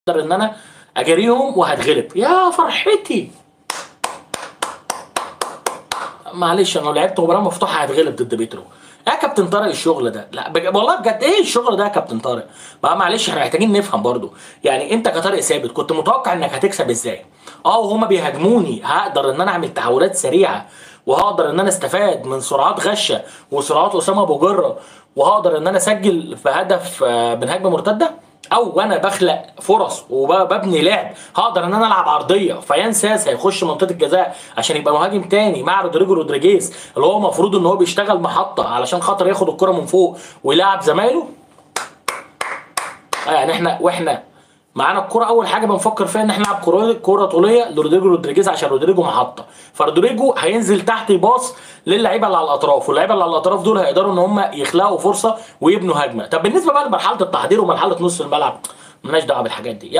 اقدر ان انا اجاريهم وهتغلب يا فرحتي معلش انا لو لعبت مباراه مفتوحه هتغلب ضد بيترو يا كابتن طارق الشغل ده لا بج... والله بجد ايه الشغل ده يا كابتن طارق بقى معلش احنا محتاجين نفهم برضو يعني انت كطارق ثابت كنت متوقع انك هتكسب ازاي اه وهما بيهاجموني هقدر ان انا اعمل تحولات سريعه وهقدر ان انا استفاد من سرعات غشه وسرعات اسامه ابو جره وهقدر ان انا اسجل في هدف آه، من هجمه مرتده او وانا بخلق فرص وببني لعب هقدر ان انا العب عرضيه فيان ساس هيخش منطقه الجزاء عشان يبقى مهاجم تاني مع رودريجو رودريجيز اللي هو المفروض ان هو بيشتغل محطه علشان خاطر ياخد الكره من فوق ويلعب زمايله آه يعني احنا واحنا معانا الكرة أول حاجة بنفكر فيها إن احنا نلعب كرة كرة طولية لرودريجو رودريجيز عشان رودريجو محطة، فرودريجو هينزل تحت يباص للعيبة اللي على الأطراف، واللعيبة اللي على الأطراف دول هيقدروا إن هم يخلقوا فرصة ويبنوا هجمة، طب بالنسبة بقى لمرحلة التحضير ومرحلة نص الملعب مالناش دعوة بالحاجات دي،